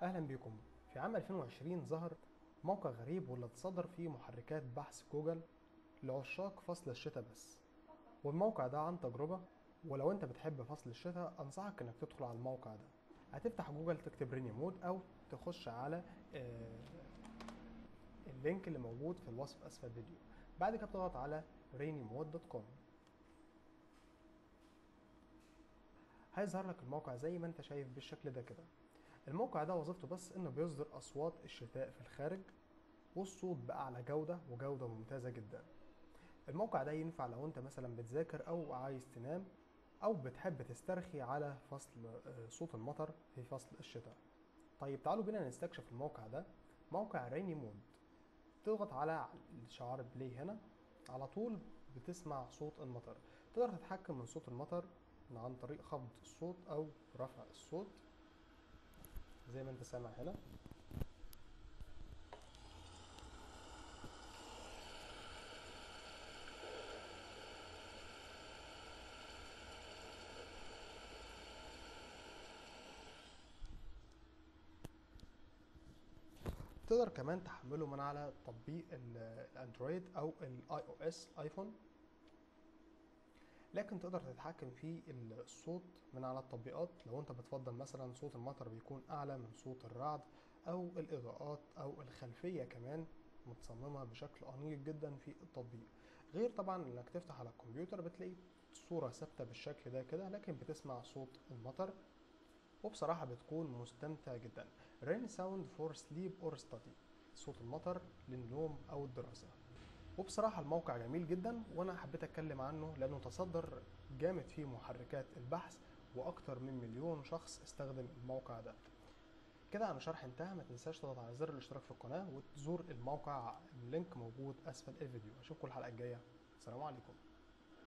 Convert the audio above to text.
اهلا بكم في عام 2020 ظهر موقع غريب واللي اتصدر فيه محركات بحث جوجل لعشاق فصل الشتاء بس والموقع ده عن تجربة ولو انت بتحب فصل الشتاء انصحك انك تدخل على الموقع ده هتفتح جوجل تكتب ريني مود او تخش على آه، اللينك اللي موجود في الوصف اسفل الفيديو بعد كده بتضغط على rainymode.com هيظهر لك الموقع زي ما انت شايف بالشكل ده كده الموقع ده وظيفته بس انه بيصدر اصوات الشتاء في الخارج والصوت بأعلى جودة وجودة ممتازة جدا الموقع ده ينفع لو انت مثلا بتذاكر او عايز تنام او بتحب تسترخي على فصل آه، صوت المطر في فصل الشتاء طيب تعالوا بينا نستكشف الموقع ده موقع ريني مود تضغط على شعار بلاي هنا على طول بتسمع صوت المطر تقدر تتحكم من صوت المطر عن طريق خفض الصوت او رفع الصوت زي ما انت سامع هنا تقدر كمان تحمله من على تطبيق ال- الاندرويد او الاي او اس ايفون لكن تقدر تتحكم في الصوت من على التطبيقات لو انت بتفضل مثلا صوت المطر بيكون اعلى من صوت الرعد او الاضاءات او الخلفية كمان متصممة بشكل انيق جدا في التطبيق غير طبعا انك تفتح على الكمبيوتر بتلاقي الصورة ثابتة بالشكل ده كده لكن بتسمع صوت المطر وبصراحة بتكون مستمتع جدا رين ساوند فور سليب اور ستادي صوت المطر للنوم او الدراسة وبصراحة الموقع جميل جدا وانا حبيت اتكلم عنه لانه تصدر جامد فيه محركات البحث واكتر من مليون شخص استخدم الموقع ده كده انا شرح انتهى ما تنساش تضغط على زر الاشتراك في القناة وتزور الموقع اللينك موجود اسفل الفيديو اشوفكم الحلقة الجاية السلام عليكم